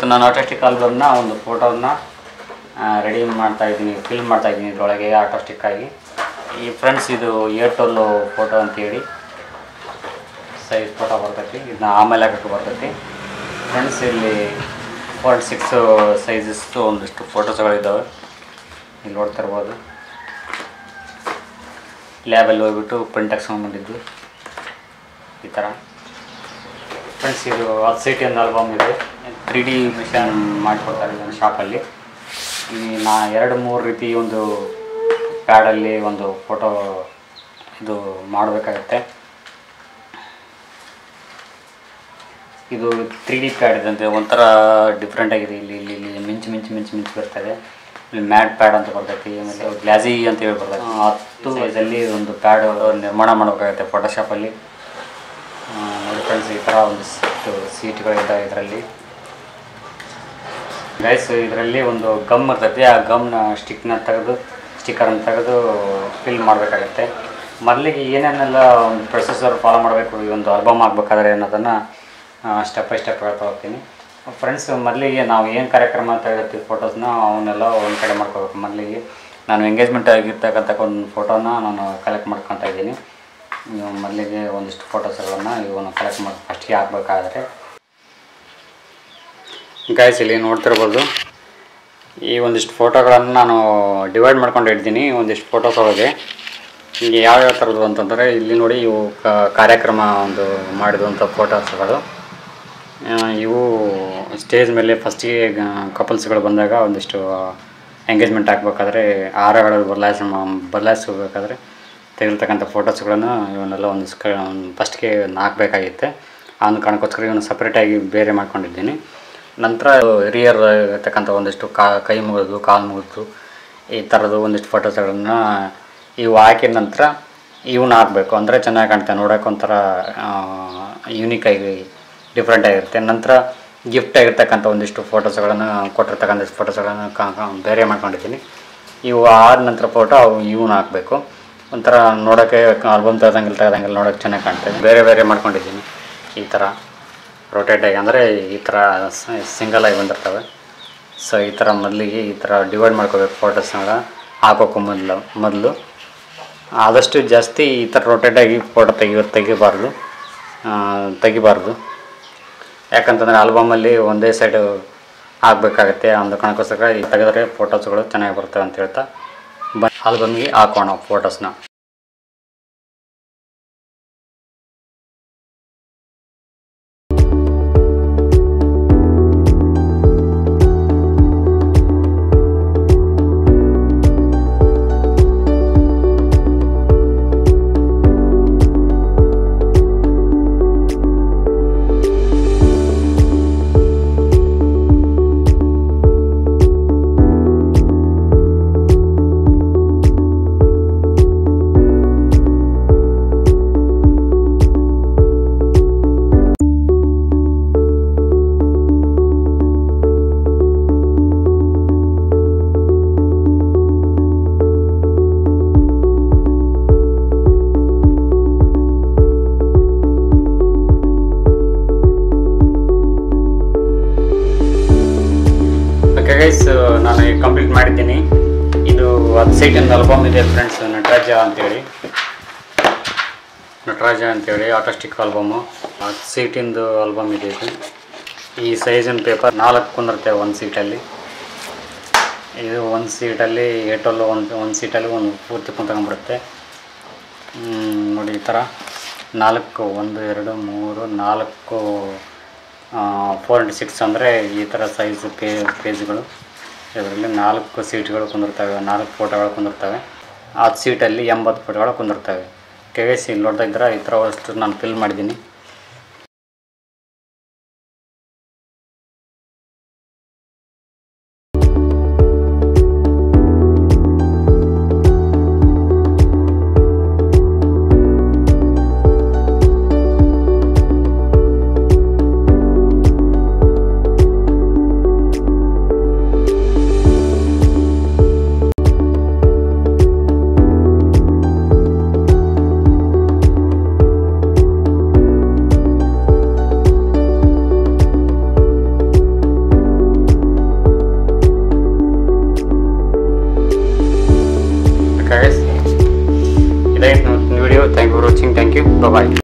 ನಾನು ಆರ್ಟಿಸ್ಟಿಕ್ ಆಲ್ಬಮ್ನ ಒಂದು ಫೋಟೋನ ರೆಡಿ ಮಾಡ್ತಾ ಇದ್ದೀನಿ ಫಿಲ್ಮ್ ಮಾಡ್ತಾ ಇದ್ದೀನಿ ಇದರೊಳಗೆ ಆರ್ಟಿಸ್ಟಿಕ್ ಆಗಿ ಈ ಫ್ರೆಂಡ್ಸ್ ಇದು ಏರ್ಟೋಲು ಫೋಟೋ ಅಂತೇಳಿ ಸೈಜ್ ಫೋಟೋ ಬರ್ತೈತಿ ಇದನ್ನ ಆಮೇಲೆ ಹಾಕಕ್ಕೆ ಬರ್ತೈತಿ ಫ್ರೆಂಡ್ಸ್ ಇಲ್ಲಿ ಫೋರ್ ಸಿಕ್ಸ್ ಸೈಜಸ್ದು ಒಂದಿಷ್ಟು ಫೋಟೋಸ್ಗಳಿದ್ದಾವೆ ಇಲ್ಲಿ ನೋಡ್ತಾ ಇರ್ಬೋದು ಲ್ಯಾಬಲ್ಲಿ ಹೋಗ್ಬಿಟ್ಟು ಪ್ರಿಂಟ್ ಹಾಕ್ಸ್ಕೊಂಡ್ಬಂದಿದ್ದು ಈ ಥರ ಫ್ರೆಂಡ್ಸ್ ಇದು ಹತ್ತು ಸೀಟಿ ಒಂದು ಆಲ್ಬಮ್ ಇದೆ ತ್ರೀ ಡಿ ಮಿಷನ್ ಮಾಡಿಕೊಡ್ತಾರೆ ಇದನ್ನು ಶಾಪಲ್ಲಿ ಈ ನಾ ಎರಡು ಮೂರು ರೀತಿ ಒಂದು ಪ್ಯಾಡಲ್ಲಿ ಒಂದು ಫೋಟೋ ಇದು ಮಾಡಬೇಕಾಗತ್ತೆ ಇದು ತ್ರೀ ಡಿ ಪ್ಯಾಡ್ ಇದಂತೆ ಒಂಥರ ಡಿಫ್ರೆಂಟ್ ಆಗಿದೆ ಇಲ್ಲಿ ಇಲ್ಲಿ ಇಲ್ಲಿ ಮಿಂಚು ಮಿಂಚು ಮಿಂಚು ಮಿಂಚು ಬರ್ತದೆ ಇಲ್ಲಿ ಮ್ಯಾಟ್ ಪ್ಯಾಡ್ ಅಂತ ಬರ್ತೈತಿ ಆಮೇಲೆ ಗ್ಲಾಸಿ ಅಂತ ಹೇಳಿ ಬರ್ತೈತಿ ಆ, ಹತ್ತು ಸೈಜಲ್ಲಿ ಒಂದು ಪ್ಯಾಡ್ ನಿರ್ಮಾಣ ಮಾಡಬೇಕಾಗತ್ತೆ ಫೋಟೋಶಾಪಲ್ಲಿ ನೋಡಿ ಫ್ರೆಂಡ್ಸ್ ಈ ಥರ ಒಂದಿಷ್ಟು ಸೀಟ್ಗಳಿದ್ದಾವೆ ಇದರಲ್ಲಿ ಗೈಸ್ ಇದರಲ್ಲಿ ಒಂದು ಗಮ್ ಇರ್ತೈತಿ ಆ ಗಮ್ನ ಸ್ಟಿಕ್ನ ತೆಗೆದು ಸ್ಟಿಕ್ಕರ್ನ ತೆಗೆದು ಫಿಲ್ ಮಾಡಬೇಕಾಗತ್ತೆ ಮೊದಲಿಗೆ ಏನೇನೆಲ್ಲ ಒಂದು ಪ್ರೊಸೆಸರ್ ಫಾಲೋ ಮಾಡಬೇಕು ಈ ಒಂದು ಆಲ್ಬಮ್ ಆಗಬೇಕಾದ್ರೆ ಅನ್ನೋದನ್ನು ಸ್ಟೆಪ್ ಬೈ ಸ್ಟೆಪ್ ಹೇಳ್ತಾ ಹೋಗ್ತೀನಿ ಫ್ರೆಂಡ್ಸ್ ಮೊದಲಿಗೆ ನಾವು ಏನು ಕಾರ್ಯಕ್ರಮ ತೆಗಿರ್ತೀವಿ ಫೋಟೋಸ್ನ ಅವನ್ನೆಲ್ಲ ಒಂದು ಕಡೆ ಮಾಡ್ಕೋಬೇಕು ಮೊದಲಿಗೆ ನಾನು ಎಂಗೇಜ್ಮೆಂಟ್ ಆಗಿರ್ತಕ್ಕಂಥ ಒಂದು ಫೋಟೋನ ನಾನು ಕಲೆಕ್ಟ್ ಮಾಡ್ಕೊತಾ ಇದ್ದೀನಿ ನೀವು ಮೊದಲಿಗೆ ಒಂದಿಷ್ಟು ಫೋಟೋಸ್ಗಳನ್ನು ಇವನ್ನ ಕಲೆಕ್ಟ್ ಮಾಡಿ ಫಸ್ಟಿಗೆ ಹಾಕ್ಬೇಕಾದ್ರೆ ಗಾಯ್ಸ್ ಇಲ್ಲಿ ನೋಡ್ತಿರ್ಬೋದು ಈ ಒಂದಿಷ್ಟು ಫೋಟೋಗಳನ್ನು ನಾನು ಡಿವೈಡ್ ಮಾಡ್ಕೊಂಡು ಇಡ್ತೀನಿ ಒಂದಿಷ್ಟು ಫೋಟೋಸ್ ಒಳಗೆ ಹೀಗೆ ಯಾವ್ಯಾವ ಥರದ್ದು ಅಂತಂದರೆ ಇಲ್ಲಿ ನೋಡಿ ಇವು ಕ- ಕಾರ್ಯಕ್ರಮ ಒಂದು ಮಾಡಿದಂಥ ಫೋಟೋಸ್ಗಳು ಆ, ಇವು ಸ್ಟೇಜ್ ಮೇಲೆ ಫಸ್ಟಿಗೆ ಕಪಲ್ಸ್ಗಳು ಬಂದಾಗ ಒಂದಿಷ್ಟು ಎಂಗೇಜ್ಮೆಂಟ್ ಹಾಕ್ಬೇಕಾದ್ರೆ ಹಾರಗಳು ಬದಲಾಯಿಸ ಬದಲಾಯಿಸ್ಬೇಕಾದ್ರೆ ತೆಗೆದಿರ್ತಕ್ಕಂಥ ಫೋಟೋಸ್ಗಳನ್ನು ಇವನ್ನೆಲ್ಲ ಒಂದು ಸ್ಕ ಫಸ್ಟ್ಗೆ ಹಾಕಬೇಕಾಗಿತ್ತೆ ಆ ಒಂದು ಕಾರಣಕ್ಕೋಸ್ಕರ ಇವನು ಸಪ್ರೇಟಾಗಿ ಬೇರೆ ಮಾಡ್ಕೊಂಡಿದ್ದೀನಿ ನಂತರ ಹಿರಿಯರ್ ಇರ್ತಕ್ಕಂಥ ಒಂದಿಷ್ಟು ಕಾ ಕೈ ಮುಗಿದು ಕಾಲು ಮುಗಿದು ಈ ಥರದ್ದು ಒಂದಿಷ್ಟು ಫೋಟೋಸ್ಗಳನ್ನು ಇವು ಹಾಕಿದ ನಂತರ ಇವನ್ನ ಹಾಕಬೇಕು ಅಂದರೆ ಚೆನ್ನಾಗಿ ಕಾಣ್ತದೆ ನೋಡೋಕೆ ಒಂಥರ ಯೂನಿಕ್ ಆಗಿ ಡಿಫ್ರೆಂಟ್ ಆಗಿರುತ್ತೆ ನಂತರ ಗಿಫ್ಟ್ ಆಗಿರ್ತಕ್ಕಂಥ ಒಂದಿಷ್ಟು ಫೋಟೋಸ್ಗಳನ್ನು ಕೊಟ್ಟಿರ್ತಕ್ಕಂಥ ಫೋಟೋಸ್ಗಳನ್ನು ಕ- ಕ- ಬೇರೆ ಮಾಡ್ಕೊಂಡಿದ್ದೀನಿ ಇವು ಆದ ನಂತರ ಫೋಟೋ ಅವು ಇವನ್ನ ಹಾಕಬೇಕು ಒಂಥರ ನೋಡೋಕ್ಕೆ ಆಲ್ಬಮ್ ತೆಗ್ದಂಗಿಲ್ಲ ತೆಗ್ದಂಗಿಲ್ಲ ನೋಡೋಕೆ ಚೆನ್ನಾಗಿ ಕಾಣ್ತದೆ ಬೇರೆ ಬೇರೆ ಮಾಡ್ಕೊಂಡಿದ್ದೀನಿ ಈ ಥರ ರೊಟೇಟ್ ಆಗಿ ಅಂದರೆ ಈ ಥರ ಸಿಂಗಲ್ ಆಗಿ ಬಂದಿರ್ತವೆ ಸೊ ಈ ಥರ ಮೊದಲಿಗೆ ಈ ಥರ ಡಿವೈಡ್ ಮಾಡ್ಕೋಬೇಕು ಫೋಟೋಸ್ನಾಗ ಹಾಕೋಕ್ಕೂ ಮೊದಲು ಮೊದಲು ಆದಷ್ಟು ಜಾಸ್ತಿ ಈ ಥರ ರೊಟೇಟ್ ಆಗಿ ಫೋಟೋ ತೆಗಿ ತೆಗಿಬಾರ್ದು ಆ, ತೆಗಿಬಾರ್ದು ಯಾಕಂತಂದರೆ ಆಲ್ಬಮಲ್ಲಿ ಒಂದೇ ಸೈಡು ಹಾಕಬೇಕಾಗತ್ತೆ ಒಂದು ಕಾರಣಕ್ಕೋಸ್ಕರ ಈ ತೆಗೆದ್ರೆ ಫೋಟೋಸ್ಗಳು ಚೆನ್ನಾಗಿ ಬರ್ತವೆ ಅಂತ ಹೇಳ್ತಾ ಬ ಆಲ್ಬಮ್ಗೆ ಹಾಕೋಣ ಫೋಟೋಸ್ನ ಓಕೆ ಗೈಸ್ ನಾನು ಈಗ ಕಂಪ್ಲೀಟ್ ಮಾಡಿದ್ದೀನಿ ಇದು ಹತ್ತು ಸೈಟಿಂದ ಆಲ್ಬಮ್ ಇದೆ ಫ್ರೆಂಡ್ಸ್ ನಟರಾಜ ಅಂತೇಳಿ ನಟರಾಜ ಅಂತೇಳಿ ಆರ್ಟಿಸ್ಟಿಕ್ ಆಲ್ಬಮ್ಮು ಹತ್ತು ಸೀಟಿಂದು ಆಲ್ಬಮ್ ಇದೆ ಇದು ಈ ಸೈಜಿನ ಪೇಪರ್ ನಾಲ್ಕು ಕುಂದಿರುತ್ತೆ ಒಂದು ಸೀಟಲ್ಲಿ ಇದು ಒಂದು ಸೀಟಲ್ಲಿ ಏಟಲ್ಲು ಒಂದು ಒಂದು ಸೀಟಲ್ಲಿ ಒಂದು ಪೂರ್ತಿ ಕುಂತ್ಕೊಂಡ್ಬಿಡುತ್ತೆ ಹ್ಮ್, ನೋಡಿ ಈ ಥರ ನಾಲ್ಕು ಒಂದು ಎರಡು ಮೂರು ನಾಲ್ಕು ಫೋರ್ ಇಂಟು ಸಿಕ್ಸ್ ಅಂದರೆ ಈ ಥರ ಸೈಜ್ ಪೇ ಪೇಜ್ಗಳು ಇದರಲ್ಲಿ ನಾಲ್ಕು ಸೀಟ್ಗಳು ಕುಂದಿರ್ತವೆ ನಾಲ್ಕು ಫೋಟೋಗಳು ಕುಂದಿರ್ತವೆ ಹತ್ತು ಸೀಟಲ್ಲಿ ಎಂಬತ್ತು ಫೋಟೋಗಳು ಕುಂದಿರ್ತವೆ ಕೆ ವಿ ಸಿ ನೋಡ್ತಾ ಇದ್ರೆ ಈ ಥರ ಅಷ್ಟು ನಾನು ಫಿಲ್ ಮಾಡಿದ್ದೀನಿ thank you for watching thank you bye